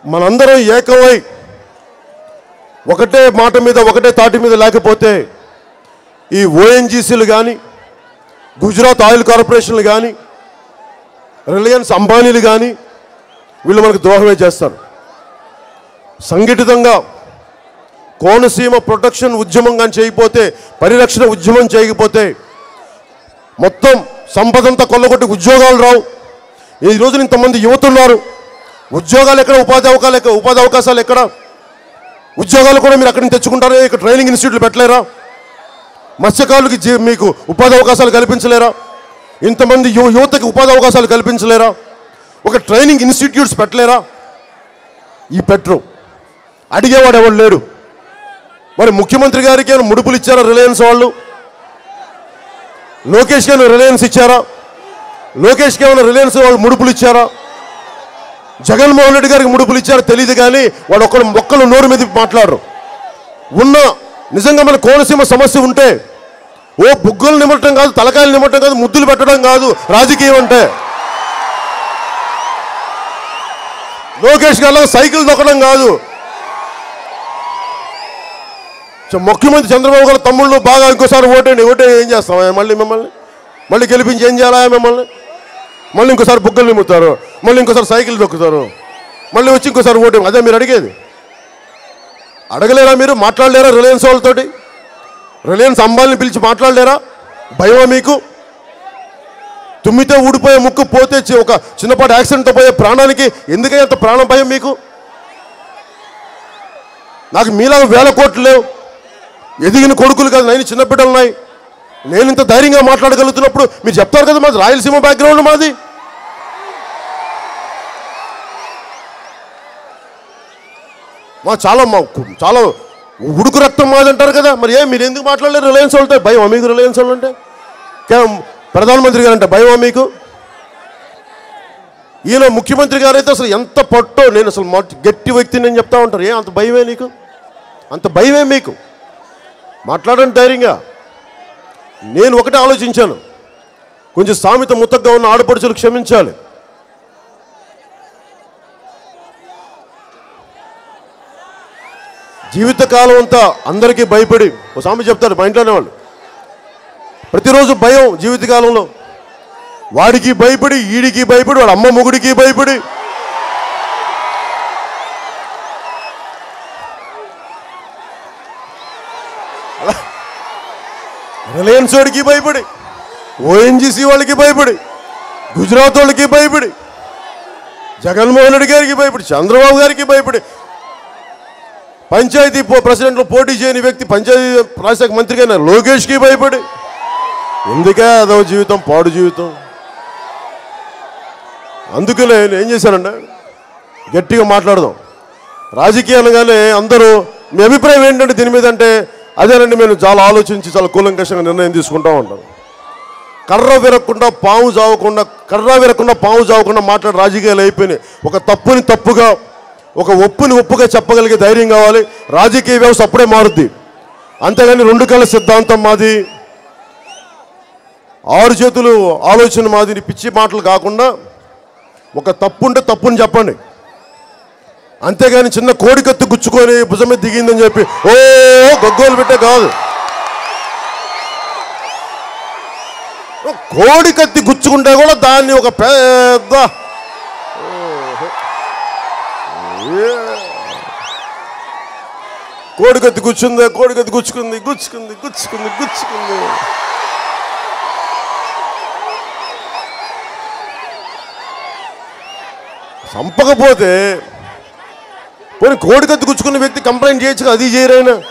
మనందరం ఏకమై ఒకటే మాట మీద ఒకటే తాటి మీద లేకపోతే ఈ ఓఎన్జీసీలు కానీ గుజరాత్ ఆయిల్ కార్పొరేషన్లు కానీ రిలయన్స్ అంబానీలు కానీ వీళ్ళు మనకు ద్రోహమే చేస్తారు సంఘటితంగా కోనసీమ ప్రొటెక్షన్ ఉద్యమం కానీ చేయకపోతే పరిరక్షణ ఉద్యమం చేయకపోతే మొత్తం సంపదంతా కొల్లగొట్టి ఉద్యోగాలు రావు ఈ రోజున ఇంతమంది యువత ఉన్నారు ఉద్యోగాలు ఎక్కడ ఉపాధి అవకాశాలు ఎక్కడ ఉపాధి అవకాశాలు ఎక్కడ ఉద్యోగాలు కూడా మీరు అక్కడి నుంచి తెచ్చుకుంటారా ఇక్కడ ట్రైనింగ్ ఇన్స్టిట్యూట్లు పెట్టలేరా మత్స్యకారులకి జీ- మీకు ఉపాధి అవకాశాలు కల్పించలేరా ఇంతమంది యువ యువతకి ఉపాధి అవకాశాలు కల్పించలేరా ఒక ట్రైనింగ్ ఇన్స్టిట్యూట్స్ పెట్టలేరా ఈ పెట్టరు అడిగేవాడు ఎవడు లేడు మరి ముఖ్యమంత్రి గారికి ఏమైనా ముడుపులు ఇచ్చారా రిలయన్స్ వాళ్ళు లోకేష్ గారు రిలయన్స్ ఇచ్చారా లోకేష్కి ఏమైనా రిలయన్స్ వాళ్ళు ముడుపులు ఇచ్చారా జగన్మోహన్ రెడ్డి గారికి ముడుపులు ఇచ్చారో తెలియదు కానీ వాడు ఒక్కడు మొక్కలు నోరు మీద మాట్లాడరు ఉన్న నిజంగా మన కోనసీమ సమస్య ఉంటే ఓ బుగ్గలు నిమ్మటం కాదు తలకాయలు నిమ్మటం కాదు ముద్దులు పెట్టడం కాదు రాజకీయం అంటే లోకేష్ గారు సైకిల్ తొక్కడం కాదు చ- ముఖ్యమంత్రి చంద్రబాబు గారు తమ్ముళ్ళు బాగా ఇంకోసారి ఓటేయండి ఓటే ఏం చేస్తాం మళ్ళీ మిమ్మల్ని మళ్ళీ గెలిపించి ఏం చేయాలా మిమ్మల్ని మళ్ళీ ఇంకోసారి బుగ్గలు నిమ్ముతారు మళ్ళీ ఇంకోసారి సైకిల్ తొక్కుతారు మళ్ళీ వచ్చి ఇంకోసారి ఓటు అదే మీరు అడిగేది అడగలేరా మీరు మాట్లాడలేరా రిలయన్స్ వాళ్ళతోటి రిలయన్స్ అంబాల్ని పిలిచి మాట్లాడలేరా భయమా మీకు తుమ్మితే ఊడిపోయే ముక్కు పోతే చి- ఒక చిన్నపాటి యాక్సిడెంట్తో పోయే ప్రాణానికి ఎందుకని అంత ప్రాణ భయం మీకు నాకు మీలాగా వేల కోట్లు లేవు ఎదిగిన కొడుకులు కాదు నేను చిన్న బిడ్డలు ఉన్నాయి నేను ఇంత ధైర్యంగా మాట్లాడగలుగుతున్నప్పుడు మీరు చెప్తారు కదా మాది రాయలసీమ బ్యాక్గ్రౌండ్ మాది మా చాలా మా చాలా ఉడుకు రక్తం మాది అంటారు కదా మరి ఏ మీరు ఎందుకు మాట్లాడలేరు రిలయన్స్ వాళ్ళతో భయం మీకు రిలయన్స్ వాళ్ళు అంటే కేవలం ప్రధానమంత్రి గారు అంటే భయమా మీకు ఈయన ముఖ్యమంత్రి గారు అయితే అసలు ఎంత పట్టో నేను అసలు మొట్ట- గట్టి వ్యక్తిని నేను చెప్తా ఉంటారు ఏ అంత భయమే నీకు అంత భయమే మీకు మాట్లాడండి ధైర్యంగా నేను ఒకటే ఆలోచించాను కొంచెం సామెత ముత్తగ్గా ఉన్న ఆడపడుచులు క్షమించాలి జీవితకాలం అంతా అందరికీ భయపడి ఓ సామెత చెప్తారు మా ఇంట్లోనే వాళ్ళు ప్రతిరోజు భయం జీవితకాలంలో వాడికి భయపడి ఈడికి భయపడి వాడు అమ్మ మొగుడికి భయపడి అలా రిలయన్స్ వాడికి భయపడి ఓఎన్జీసీ వాళ్ళకి భయపడి గుజరాత్ వాళ్ళకి భయపడి జగన్మోహన్ రెడ్డి గారికి భయపడి చంద్రబాబు గారికి భయపడి పంచాయతీ పో ప్రెసిడెంట్లో పోటీ చేయని వ్యక్తి పంచాయతీ రాజశాఖ మంత్రిగా అయిన లోకేష్కి భయపడి ఎందుకే అదో జీవితం పాడు జీవితం అందుకే నేను ఏం చేశానంటే గట్టిగా మాట్లాడదాం రాజకీయాలుగానే అందరూ మీ అభిప్రాయం ఏంటంటే దీని మీద అంటే అదేనండి మేము చాలా ఆలోచించి చాలా కూలంకషంగా నిర్ణయం తీసుకుంటా ఉంటాం కర్ర విరగకుండా పాము చావకుండా కర్ర విరగకుండా పాము చావకుండా మాట్లాడే రాజకీయాలు అయిపోయినాయి ఒక తప్పుని తప్పుగా ఒక ఒప్పుని ఒప్పుగా చెప్పగలిగే ధైర్యం కావాలి రాజకీయ వ్యవస్థ అప్పుడే మారుద్ది అంతేగాని రెండు కళ్ళ సిద్ధాంతం మాది ఆరు చేతులు ఆలోచన మాది పిచ్చి మాటలు కాకుండా ఒక తప్పు ఉంటే తప్పుని చెప్పండి అంతేగాని చిన్న కోడికత్తి గుచ్చుకొని భుజం మీద దిగిందని చెప్పి ఓ గగ్గోలు పెట్టే కాదు కోడి కత్తి గుచ్చుకుంటే కూడా దాన్ని ఒక పెద్ద ఓహో. ఏ. కోడి కత్తి గుచ్చుంది కోడి కత్తి గుచ్చుకుంది గుచ్చుకుంది గుచ్చుకుంది గుచ్చుకుంది చంపకపోతే పోనీ కోడి కత్తి గుచ్చుకున్న వ్యక్తి కంప్లైంట్ చేయొచ్చు కదా, అది చేయరైనా